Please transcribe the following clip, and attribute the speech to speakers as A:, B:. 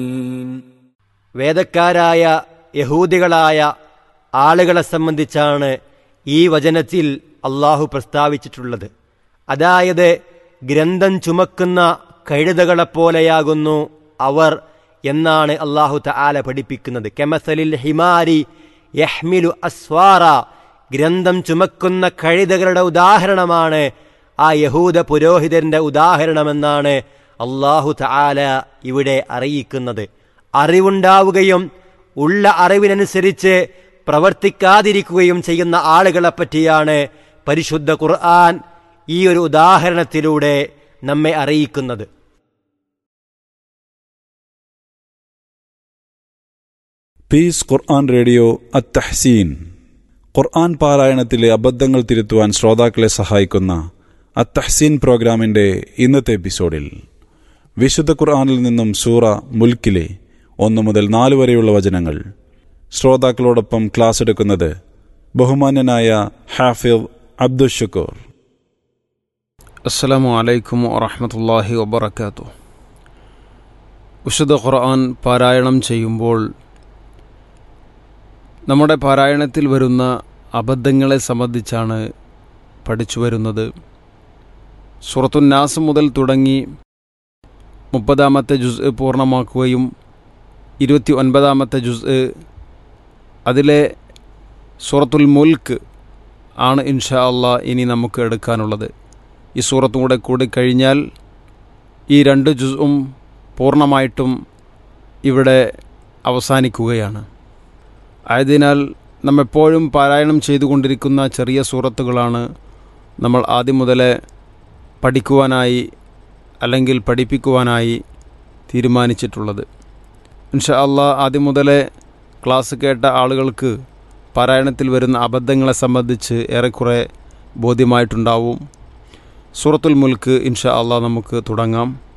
A: വേദക്കാരായ യഹൂദികളായ ആളുകളെ സംബന്ധിച്ചാണ് ഈ വചനത്തിൽ അള്ളാഹു പ്രസ്താവിച്ചിട്ടുള്ളത് അതായത് ഗ്രന്ഥം ചുമക്കുന്ന കഴുതകളെപ്പോലെയാകുന്നു അവർ എന്നാണ് അള്ളാഹു തആല പഠിപ്പിക്കുന്നത് കെമസലിൽ ഹിമാരി യഹ്മിലു അസ്വാറ ഗ്രന്ഥം ചുമക്കുന്ന കഴുതകളുടെ ഉദാഹരണമാണ് ആ യഹൂദ പുരോഹിതന്റെ ഉദാഹരണമെന്നാണ് അള്ളാഹു തആല ഇവിടെ അറിയിക്കുന്നത് അറിവുണ്ടാവുകയും ഉള്ള അറിവിനനുസരിച്ച് പ്രവർത്തിക്കാതിരിക്കുകയും ചെയ്യുന്ന ആളുകളെ പറ്റിയാണ് പരിശുദ്ധ ഖുർആൻ ഈ ഒരു ഉദാഹരണത്തിലൂടെ നമ്മെ അറിയിക്കുന്നത്
B: പീസ് ഖുർആൻ റേഡിയോ അത്തഹ്സീൻ ഖുർആൻ പാരായണത്തിലെ അബദ്ധങ്ങൾ തിരുത്തുവാൻ ശ്രോതാക്കളെ സഹായിക്കുന്ന അത്തഹ്സീൻ പ്രോഗ്രാമിന്റെ ഇന്നത്തെ എപ്പിസോഡിൽ വിശുദ്ധ ഖുർആനിൽ നിന്നും സൂറ മുൽക്കിലെ ഒന്ന് മുതൽ നാല് വരെയുള്ള വചനങ്ങൾ ശ്രോതാക്കളോടൊപ്പം ക്ലാസ് എടുക്കുന്നത് ബഹുമാന്യനായ ഹാഫിദ് അബ്ദുഷക്കൂർ
C: അസ്സലാമു അലൈക്കും വറഹമത്തല്ലാഹി വബർക്കാത്തു വിശുദ്ധ ഖുർആൻ പാരായണം ചെയ്യുമ്പോൾ നമ്മുടെ പാരായണത്തിൽ വരുന്ന അബദ്ധങ്ങളെ സംബന്ധിച്ചാണ് പഠിച്ചു വരുന്നത് സുറത്തുന്നാസ് മുതൽ തുടങ്ങി മുപ്പതാമത്തെ ജുസ് പൂർണ്ണമാക്കുകയും ഇരുപത്തി ഒൻപതാമത്തെ ജുസ് അതിലെ സൂറത്തുൽ മുൽക്ക് ആണ് ഇൻഷാ അള്ളാ ഇനി നമുക്ക് എടുക്കാനുള്ളത് ഈ സൂറത്തും കൂടെ കൂടി കഴിഞ്ഞാൽ ഈ രണ്ട് ജുസും പൂർണ്ണമായിട്ടും ഇവിടെ അവസാനിക്കുകയാണ് ആയതിനാൽ നമ്മെപ്പോഴും പാരായണം ചെയ്തുകൊണ്ടിരിക്കുന്ന ചെറിയ സൂറത്തുകളാണ് നമ്മൾ ആദ്യം മുതലേ പഠിക്കുവാനായി അല്ലെങ്കിൽ പഠിപ്പിക്കുവാനായി തീരുമാനിച്ചിട്ടുള്ളത് ഇൻഷാ അള്ളാ ആദ്യം മുതലേ ക്ലാസ് കേട്ട ആളുകൾക്ക് പാരായണത്തിൽ വരുന്ന അബദ്ധങ്ങളെ സംബന്ധിച്ച് ഏറെക്കുറെ ബോധ്യമായിട്ടുണ്ടാവും സൂറത്തുൽ മുൽക്ക് ഇൻഷാ അള്ളാ നമുക്ക് തുടങ്ങാം